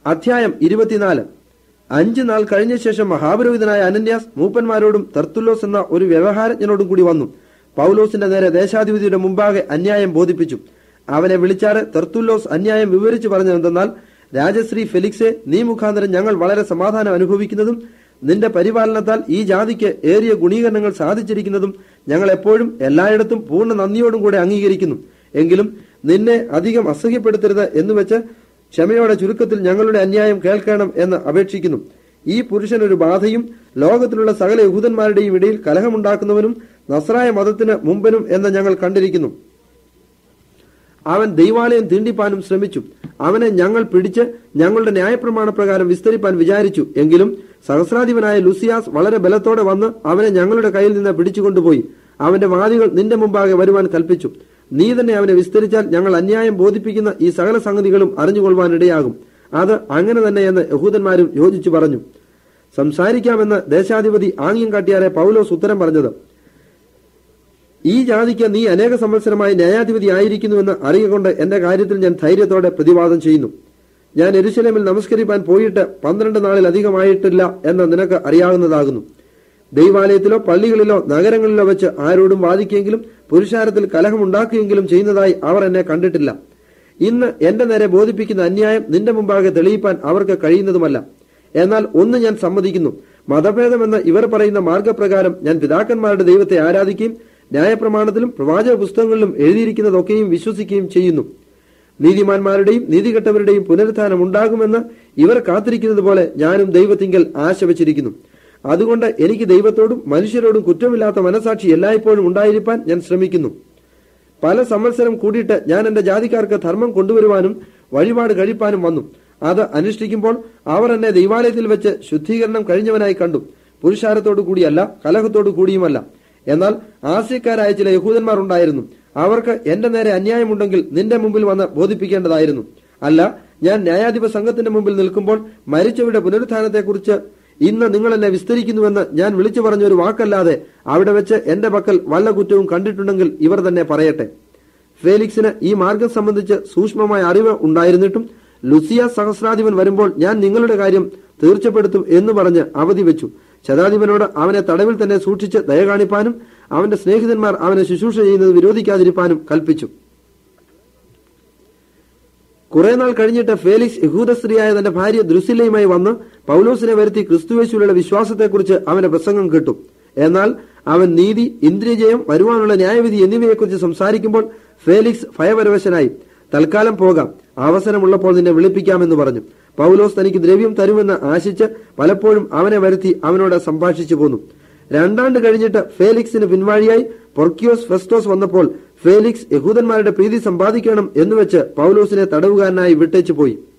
അധ്യായം ഇരുപത്തിനാല് അഞ്ചു നാൾ കഴിഞ്ഞ ശേഷം മഹാപുരോഹിതനായ അനന്യാസ് മൂപ്പന്മാരോടും തെർത്തുലോസ് എന്ന ഒരു വ്യവഹാരജ്ഞനോടും കൂടി വന്നു പൗലോസിന്റെ നേരെ ദേശാധിപതിയുടെ മുമ്പാകെ അന്യായം ബോധിപ്പിച്ചു അവനെ വിളിച്ചാറ് തെർത്തുല്ലോസ് അന്യായം വിവരിച്ചു പറഞ്ഞതെന്തെന്നാൽ രാജശ്രീ ഫെലിക്സെ നീ മുഖാന്തരം ഞങ്ങൾ വളരെ സമാധാനം അനുഭവിക്കുന്നതും നിന്റെ പരിപാലനത്താൽ ഈ ജാതിക്ക് ഏറിയ ഗുണീകരണങ്ങൾ സാധിച്ചിരിക്കുന്നതും ഞങ്ങൾ എപ്പോഴും എല്ലായിടത്തും പൂർണ്ണ നന്ദിയോടും കൂടെ അംഗീകരിക്കുന്നു എങ്കിലും നിന്നെ അധികം അസഹ്യപ്പെടുത്തരുത് എന്ന് വെച്ച് ക്ഷമയോടെ ചുരുക്കത്തിൽ ഞങ്ങളുടെ അന്യായം കേൾക്കണം എന്ന് അപേക്ഷിക്കുന്നു ഈ പുരുഷൻ ഒരു ബാധയും ലോകത്തിലുള്ള സകല യഹൂദന്മാരുടെയും ഇടയിൽ കലഹമുണ്ടാക്കുന്നവനും നസ്രായ മതത്തിന് മുമ്പനും എന്ന് ഞങ്ങൾ കണ്ടിരിക്കുന്നു അവൻ ദൈവാലയം തീണ്ടിപ്പാനും ശ്രമിച്ചു അവനെ ഞങ്ങൾ പിടിച്ച് ഞങ്ങളുടെ ന്യായപ്രമാണ പ്രകാരം വിസ്തരിപ്പാൻ വിചാരിച്ചു എങ്കിലും സഹസ്രാധിപനായ ലുസിയാസ് വളരെ ബലത്തോടെ വന്ന് അവനെ ഞങ്ങളുടെ കയ്യിൽ നിന്ന് പിടിച്ചുകൊണ്ടുപോയി അവന്റെ വാദികൾ നിന്റെ മുമ്പാകെ വരുവാൻ കൽപ്പിച്ചു നീ തന്നെ അവനെ വിസ്തരിച്ചാൽ ഞങ്ങൾ അന്യായം ബോധിപ്പിക്കുന്ന ഈ സകല സംഗതികളും അറിഞ്ഞുകൊള്ളുവാൻ ഇടയാകും അത് അങ്ങനെ തന്നെ എന്ന് യഹൂദന്മാരും യോജിച്ചു പറഞ്ഞു സംസാരിക്കാമെന്ന് ദേശാധിപതി ആംഗ്യം കാട്ടിയാരെ പൗലോസ് ഉത്തരം പറഞ്ഞത് ഈ ജാതിക്ക് നീ അനേക സംവത്സരമായി ന്യായാധിപതി ആയിരിക്കുന്നുവെന്ന് അറിയുകൊണ്ട് എന്റെ കാര്യത്തിൽ ഞാൻ ധൈര്യത്തോടെ പ്രതിവാദം ചെയ്യുന്നു ഞാൻ എരുശലേമിൽ നമസ്കരിപ്പാൻ പോയിട്ട് പന്ത്രണ്ട് നാളിലധികമായിട്ടില്ല എന്ന് നിനക്ക് അറിയാവുന്നതാകുന്നു ദൈവാലയത്തിലോ പള്ളികളിലോ നഗരങ്ങളിലോ വെച്ച് ആരോടും വാദിക്കെങ്കിലും പുരുഷാരത്തിൽ കലഹമുണ്ടാക്കുകയെങ്കിലും ചെയ്യുന്നതായി അവർ എന്നെ കണ്ടിട്ടില്ല ഇന്ന് എന്റെ നേരെ ബോധിപ്പിക്കുന്ന അന്യായം നിന്റെ മുമ്പാകെ തെളിയിപ്പാൻ അവർക്ക് കഴിയുന്നതുമല്ല എന്നാൽ ഒന്ന് ഞാൻ സമ്മതിക്കുന്നു മതഭേദമെന്ന് ഇവർ പറയുന്ന മാർഗപ്രകാരം ഞാൻ പിതാക്കന്മാരുടെ ദൈവത്തെ ആരാധിക്കുകയും ന്യായപ്രമാണത്തിലും പ്രവാചക പുസ്തകങ്ങളിലും എഴുതിയിരിക്കുന്നതൊക്കെയും വിശ്വസിക്കുകയും ചെയ്യുന്നു നീതിമാന്മാരുടെയും നീതികെട്ടവരുടെയും പുനരുത്ഥാനം ഉണ്ടാകുമെന്ന് ഇവർ കാത്തിരിക്കുന്നത് പോലെ ഞാനും ദൈവത്തിങ്കൽ ആശ വച്ചിരിക്കുന്നു അതുകൊണ്ട് എനിക്ക് ദൈവത്തോടും മനുഷ്യരോടും കുറ്റമില്ലാത്ത മനസാക്ഷി എല്ലായ്പ്പോഴും ഉണ്ടായിരിക്കാൻ ഞാൻ ശ്രമിക്കുന്നു പല സംവത്സരം കൂടിയിട്ട് ഞാൻ എന്റെ ജാതിക്കാർക്ക് ധർമ്മം കൊണ്ടുവരുവാനും വഴിപാട് കഴിപ്പാനും വന്നു അത് അനുഷ്ഠിക്കുമ്പോൾ അവർ എന്നെ ദൈവാലയത്തിൽ വെച്ച് ശുദ്ധീകരണം കഴിഞ്ഞവനായി കണ്ടു പുരുഷാരത്തോടു കൂടിയല്ല കലഹത്തോടു കൂടിയുമല്ല എന്നാൽ ആസ്യക്കാരായ ചില യഹൂദന്മാർ ഉണ്ടായിരുന്നു അവർക്ക് എന്റെ നേരെ അന്യായമുണ്ടെങ്കിൽ നിന്റെ മുമ്പിൽ വന്ന് ബോധിപ്പിക്കേണ്ടതായിരുന്നു അല്ല ഞാൻ ന്യായാധിപ സംഘത്തിന്റെ മുമ്പിൽ നിൽക്കുമ്പോൾ മരിച്ചവരുടെ പുനരുത്ഥാനത്തെക്കുറിച്ച് ഇന്ന് നിങ്ങൾ എന്നെ വിസ്തരിക്കുന്നുവെന്ന് ഞാൻ വിളിച്ചു പറഞ്ഞ ഒരു വാക്കല്ലാതെ അവിടെ വെച്ച് എന്റെ പക്കൽ വല്ല കുറ്റവും കണ്ടിട്ടുണ്ടെങ്കിൽ ഇവർ തന്നെ പറയട്ടെ ഫേലിക്സിന് ഈ മാർഗം സംബന്ധിച്ച് സൂക്ഷ്മമായ അറിവ് ഉണ്ടായിരുന്നിട്ടും ലുസിയ സഹസ്രാധിപൻ വരുമ്പോൾ ഞാൻ നിങ്ങളുടെ കാര്യം തീർച്ചപ്പെടുത്തും എന്ന് പറഞ്ഞ് അവധി വെച്ചു ശതാധിപനോട് അവനെ തടവിൽ തന്നെ സൂക്ഷിച്ച് ദയ കാണിപ്പാനും അവന്റെ സ്നേഹിതന്മാർ അവനെ ശുശ്രൂഷ ചെയ്യുന്നത് വിരോധിക്കാതിരിപ്പാനും കൽപ്പിച്ചു കുറെ നാൾ കഴിഞ്ഞിട്ട് ഫേലിക്സ് യഹൂദ സ്ത്രീയായ തന്റെ ഭാര്യ ദൃശ്യലയുമായി വന്ന് പൗലോസിനെ വരുത്തി ക്രിസ്തുവേശുവിലുള്ള വിശ്വാസത്തെക്കുറിച്ച് അവന്റെ പ്രസംഗം കേട്ടു എന്നാൽ അവൻ നീതി ഇന്ദ്രിയജയം വരുവാനുള്ള ന്യായവിധി എന്നിവയെക്കുറിച്ച് സംസാരിക്കുമ്പോൾ ഫേലിക്സ് ഭയപരവശനായി തൽക്കാലം പോകാം അവസരമുള്ളപ്പോൾ നിന്നെ വിളിപ്പിക്കാമെന്ന് പറഞ്ഞു പൗലോസ് തനിക്ക് ദ്രവ്യം തരുമെന്ന് ആശിച്ച് പലപ്പോഴും അവനെ വരുത്തി അവനോട് സംഭാഷിച്ചു പോന്നു രണ്ടാണ്ട് കഴിഞ്ഞിട്ട് ഫേലിക്സിന് പിൻവാഴിയായി പൊർക്കിയോസ് ഫെസ്റ്റോസ് വന്നപ്പോൾ ഫേലിക്സ് യഹൂദന്മാരുടെ പ്രീതി സമ്പാദിക്കണം എന്നുവെച്ച് പൗലോസിനെ തടവുകാരനായി വിട്ടേച്ചു പോയി